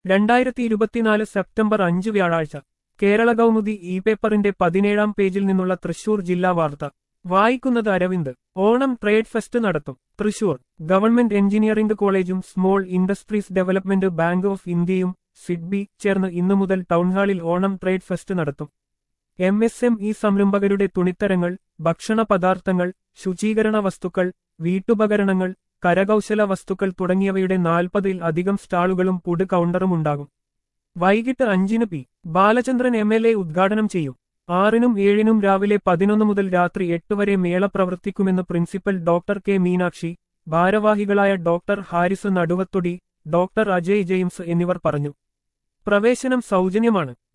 രണ്ടായിരത്തി ഇരുപത്തിനാല് സെപ്റ്റംബർ അഞ്ച് വ്യാഴാഴ്ച കേരള കൗമുദി ഇ പേപ്പറിന്റെ പതിനേഴാം പേജിൽ നിന്നുള്ള തൃശൂർ ജില്ലാ വാർത്ത വായിക്കുന്നത് അരവിന്ദ് ഓണം ട്രേഡ് ഫെസ്റ്റ് നടത്തും തൃശൂർ ഗവൺമെന്റ് എഞ്ചിനീയറിംഗ് കോളേജും small industries development bank of ഇന്ത്യയും സിഡ്ബി ചേർന്ന് ഇന്നു മുതൽ ടൗൺഹാളിൽ ഓണം ട്രേഡ് ഫെസ്റ്റ് നടത്തും എം എസ് എം ഇ സംരംഭകരുടെ തുണിത്തരങ്ങൾ ഭക്ഷണ പദാർത്ഥങ്ങൾ ശുചീകരണ വസ്തുക്കൾ വീട്ടുപകരണങ്ങൾ കരകൗശല വസ്തുക്കൾ തുടങ്ങിയവയുടെ നാൽപ്പതിൽ അധികം സ്റ്റാളുകളും പുഡ് കൗണ്ടറും ഉണ്ടാകും വൈകിട്ട് അഞ്ചിന് P Balachandran M L A ഉദ്ഘാടനം ചെയ്യും ആറിനും ഏഴിനും രാവിലെ പതിനൊന്ന് മുതൽ രാത്രി എട്ട് വരെ മേള പ്രവർത്തിക്കുമെന്ന് പ്രിൻസിപ്പൽ ഡോക്ടർ കെ മീനാക്ഷി ഭാരവാഹികളായ ഡോക്ടർ ഹാരിസ് നടുവത്തൊടി ഡോക്ടർ അജയ് ജെയിംസ് എന്നിവർ പറഞ്ഞു പ്രവേശനം സൗജന്യമാണ്